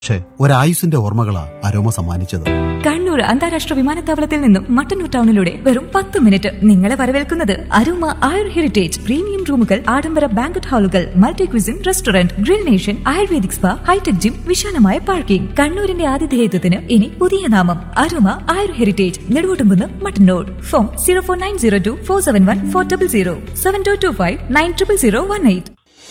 പക്ഷേ ഒരായുസിന്റെ ഓർമ്മകളാ അരോമ സമ്മാനിച്ചത് കണ്ണൂർ അന്താരാഷ്ട്ര വിമാനത്താവളത്തിൽ നിന്നും മട്ടന്നൂർ ടൗണിലൂടെ വെറും പത്ത് മിനിറ്റ് നിങ്ങളെ വരവേൽക്കുന്നത് അരുമ ആയുർ ഹെറിറ്റേജ് പ്രീമിയം റൂമുകൾ ആഡംബര ബാങ്കറ്റ് ഹാളുകൾ multi cuisine restaurant grill nation ayurvedic spa hi-tech gym വിശാലമായ പാർക്കിംഗ് കണ്ണൂരിന്റെ ആതിഥേയത്വത്തിന് ഇനി പുതിയ നാമം Aruma Ayur heritage Neduvottumkunnu Mattannur phone zero four nine zero two four seven one four double zero seven two two five nine triple zero one eight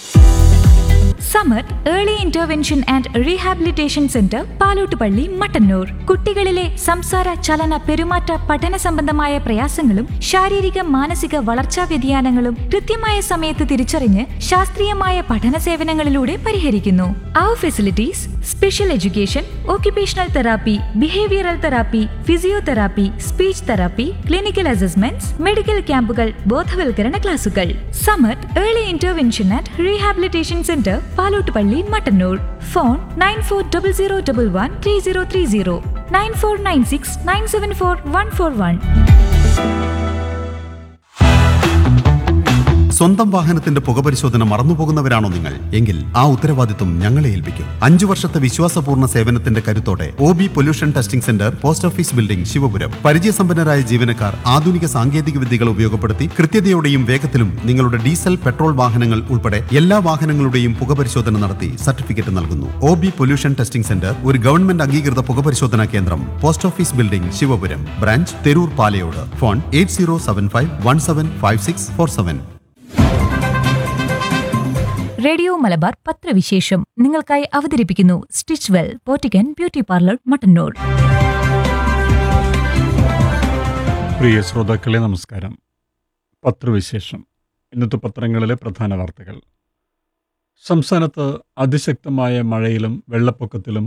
Samar early intervention and rehabilitation centre Palottupalli Mattannur കുട്ടികളിലെ സംസാര ചലന പെരുമാറ്റ പഠന സംബന്ധമായ പ്രയാസങ്ങളും ശാരീരിക മാനസിക വളർച്ചാ വ്യതിയാനങ്ങളും കൃത്യമായ സമയത്ത് തിരിച്ചറിഞ്ഞ് ശാസ്ത്രീയമായ പഠന സേവനങ്ങളിലൂടെ പരിഹരിക്കുന്നു അവർ facilities special education occupational therapy behavioural therapy physiotherapy speech therapy clinical assessments medical ക്യാമ്പുകൾ ബോധവൽക്കരണ ക്ലാസുകൾ Samath early intervention and rehabilitation centre Palottupalli Mattannur phone nine four double zero double one three zero three zero nine four nine six nine seven four one four one സ്വന്തം വാഹനത്തിന്റെ പുകപരിശോധന മറന്നുപോകുന്നവരാണോ നിങ്ങൾ എങ്കിൽ ആ ഉത്തരവാദിത്വം ഞങ്ങളെ ഏൽപ്പിക്കും അഞ്ചു വർഷത്തെ വിശ്വാസപൂർണ്ണ സേവനത്തിന്റെ കരുത്തോടെ O B pollution testing centre post office building Sivapuram പരിചയസമ്പന്നരായ ജീവനക്കാർ ആധുനിക സാങ്കേതിക വിദ്യകൾ ഉപയോഗപ്പെടുത്തി കൃത്യതയോടെയും വേഗത്തിലും നിങ്ങളുടെ ഡീസൽ പെട്രോൾ വാഹനങ്ങൾ ഉൾപ്പെടെ എല്ലാ വാഹനങ്ങളുടെയും പുകപരിശോധന നടത്തി സർട്ടിഫിക്കറ്റ് നൽകുന്നു O B pollution testing centre ഒരു ഗവൺമെന്റ് അംഗീകൃത പുകപരിശോധനാ കേന്ദ്രം post office building Sivapuram branch Theroor Palayodu phone eight zero seven five one seven five six four seven radio Malabar പത്രവിശേഷം നിങ്ങൾക്കായി അവതരിപ്പിക്കുന്നു സ്റ്റിച്ച് വെൽ പോറ്റിക്കൻ ബ്യൂട്ടി പാർലർ മട്ടന്നൂർ പ്രിയ ശ്രോതാക്കളെ നമസ്കാരം പത്രവിശേഷം ഇന്നത്തെ പത്രങ്ങളിലെ പ്രധാന വാർത്തകൾ സംസ്ഥാനത്ത് അതിശക്തമായ മഴയിലും വെള്ളപ്പൊക്കത്തിലും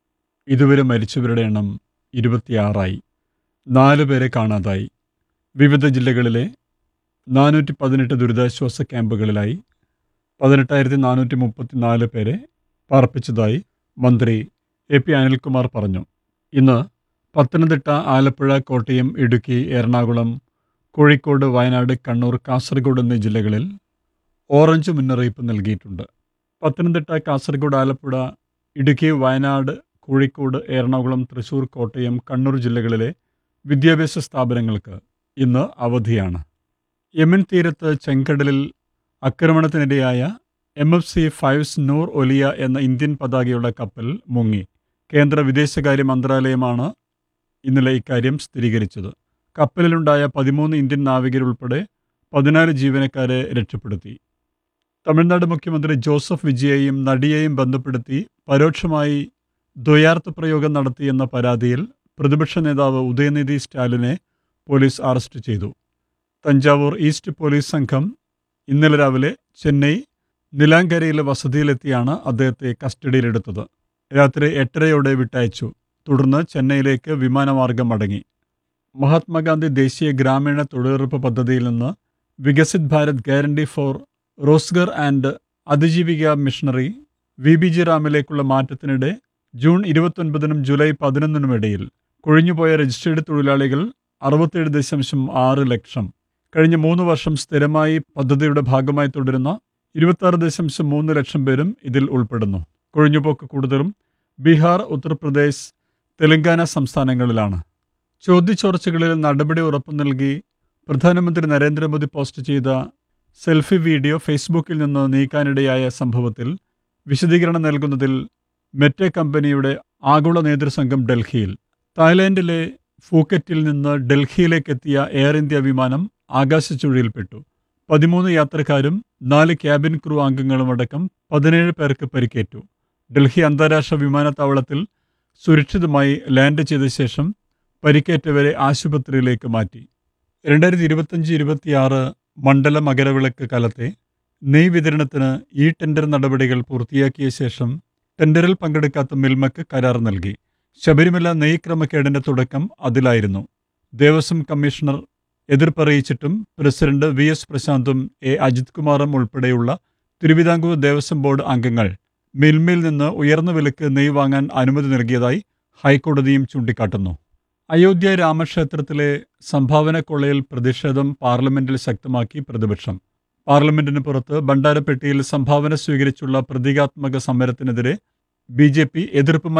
ഇതുവരെ മരിച്ചവരുടെ എണ്ണം ഇരുപത്തിയാറായി നാല് പേരെ കാണാതായി വിവിധ ജില്ലകളിലെ നാനൂറ്റി പതിനെട്ട് ദുരിതാശ്വാസ ക്യാമ്പുകളിലായി പതിനെട്ടായിരത്തി നാനൂറ്റി മുപ്പത്തിനാല് പേരെ പാർപ്പിച്ചതായി മന്ത്രി എ പി അനിൽകുമാർ പറഞ്ഞു ഇന്ന് പത്തനംതിട്ട ആലപ്പുഴ കോട്ടയം ഇടുക്കി എറണാകുളം കോഴിക്കോട് വയനാട് കണ്ണൂർ കാസർഗോഡ് എന്നീ ജില്ലകളിൽ ഓറഞ്ച് മുന്നറിയിപ്പ് നൽകിയിട്ടുണ്ട് പത്തനംതിട്ട കാസർഗോഡ് ആലപ്പുഴ ഇടുക്കി വയനാട് കോഴിക്കോട് എറണാകുളം തൃശൂർ കോട്ടയം കണ്ണൂർ ജില്ലകളിലെ വിദ്യാഭ്യാസ സ്ഥാപനങ്ങൾക്ക് ഇന്ന് അവധിയാണ് യമൻ തീരത്ത് ചെങ്കടലിൽ ആക്രമണത്തിനിരയായ എം എഫ് സി ഫൈവ്സ് നൂർ ഒലിയ എന്ന ഇന്ത്യൻ പതാകയുള്ള കപ്പൽ മുങ്ങി കേന്ദ്ര വിദേശകാര്യ മന്ത്രാലയമാണ് ഇന്നലെ ഇക്കാര്യം സ്ഥിരീകരിച്ചത് കപ്പലിലുണ്ടായ പതിമൂന്ന് ഇന്ത്യൻ നാവികരുൾപ്പെടെ പതിനാല് ജീവനക്കാരെ രക്ഷപ്പെടുത്തി തമിഴ്നാട് മുഖ്യമന്ത്രി ജോസഫ് വിജയെയും നടിയെയും ബന്ധപ്പെടുത്തി പരോക്ഷമായി ദ്വയാർത്ഥ പ്രയോഗം നടത്തിയെന്ന പരാതിയിൽ പ്രതിപക്ഷ നേതാവ് ഉദയനിധി സ്റ്റാലിനെ പോലീസ് അറസ്റ്റ് ചെയ്തു തഞ്ചാവൂർ ഈസ്റ്റ് പോലീസ് സംഘം ഇന്നലെ രാവിലെ ചെന്നൈ നിലാങ്കരയിലെ വസതിയിലെത്തിയാണ് അദ്ദേഹത്തെ കസ്റ്റഡിയിലെടുത്തത് രാത്രി എട്ടരയോടെ വിട്ടയച്ചു തുടർന്ന് ചെന്നൈയിലേക്ക് വിമാനമാർഗം മടങ്ങി മഹാത്മാഗാന്ധി ദേശീയ ഗ്രാമീണ തൊഴിലുറപ്പ് പദ്ധതിയിൽ നിന്ന് Viksit Bharat guarantee for Rozgar and അതിജീവിക മിഷണറി വി ബി ജി റാമിലേക്കുള്ള മാറ്റത്തിനിടെ ജൂൺ ഇരുപത്തൊൻപതിനും ജൂലൈ പതിനൊന്നിനും ഇടയിൽ കൊഴിഞ്ഞുപോയ രജിസ്റ്റേർഡ് തൊഴിലാളികൾ അറുപത്തേഴ് ദശാംശം ആറ് ലക്ഷം കഴിഞ്ഞ മൂന്ന് വർഷം സ്ഥിരമായി പദ്ധതിയുടെ ഭാഗമായി തുടരുന്ന ഇരുപത്താറ് ദശാംശം മൂന്ന് ലക്ഷം പേരും ഇതിൽ ഉൾപ്പെടുന്നു കൊഴിഞ്ഞുപോക്ക് കൂടുതലും ബീഹാർ ഉത്തർപ്രദേശ് തെലങ്കാന സംസ്ഥാനങ്ങളിലാണ് ചോദ്യചോർച്ചകളിൽ നടപടി ഉറപ്പു നൽകി പ്രധാനമന്ത്രി നരേന്ദ്രമോദി പോസ്റ്റ് ചെയ്ത സെൽഫി വീഡിയോ ഫേസ്ബുക്കിൽ നിന്ന് നീക്കാനിടയായ സംഭവത്തിൽ വിശദീകരണം നൽകുന്നതിൽ മെറ്റ കമ്പനിയുടെ ആഗോള നേതൃസംഘം ഡൽഹിയിൽ തായ്ലാൻഡിലെ ഫൂക്കറ്റിൽ നിന്ന് ഡൽഹിയിലേക്ക് എത്തിയ എയർ ഇന്ത്യ വിമാനം ആകാശച്ചുഴിയിൽപ്പെട്ടു പതിമൂന്ന് യാത്രക്കാരും നാല് ക്യാബിൻ ക്രൂ അംഗങ്ങളുമടക്കം പതിനേഴ് പേർക്ക് പരിക്കേറ്റു ഡൽഹി അന്താരാഷ്ട്ര വിമാനത്താവളത്തിൽ സുരക്ഷിതമായി ലാൻഡ് ചെയ്ത ശേഷം പരിക്കേറ്റവരെ ആശുപത്രിയിലേക്ക് മാറ്റി രണ്ടായിരത്തി ഇരുപത്തഞ്ച് ഇരുപത്തിയാറ് മണ്ഡല മകരവിളക്ക് കാലത്തെ നെയ് വിതരണത്തിന് ഈ ടെൻഡർ നടപടികൾ പൂർത്തിയാക്കിയ ശേഷം ടെൻഡറിൽ പങ്കെടുക്കാത്ത മിൽമക്ക് കരാർ നൽകി ശബരിമല നെയ് ക്രമക്കേടിന്റെ തുടക്കം അതിലായിരുന്നു ദേവസ്വം കമ്മീഷണർ എതിർപ്പറിയിച്ചിട്ടും പ്രസിഡന്റ് വി എസ് പ്രശാന്തും എ അജിത് കുമാറും ഉൾപ്പെടെയുള്ള തിരുവിതാംകൂർ ദേവസ്വം ബോർഡ് അംഗങ്ങൾ മിൽമയിൽ നിന്ന് ഉയർന്ന വിലക്ക് നെയ് വാങ്ങാൻ അനുമതി നൽകിയതായി ഹൈക്കോടതിയും ചൂണ്ടിക്കാട്ടുന്നു അയോധ്യ രാമക്ഷേത്രത്തിലെ സംഭാവന കൊള്ളയിൽ പ്രതിഷേധം പാർലമെന്റിൽ ശക്തമാക്കി പ്രതിപക്ഷം പാർലമെന്റിന് പുറത്ത് ബണ്ടാരപ്പെട്ടിയിൽ സംഭാവന സ്വീകരിച്ചുള്ള പ്രതീകാത്മക സമരത്തിനെതിരെ ബി ജെ പി എതിർപ്പ്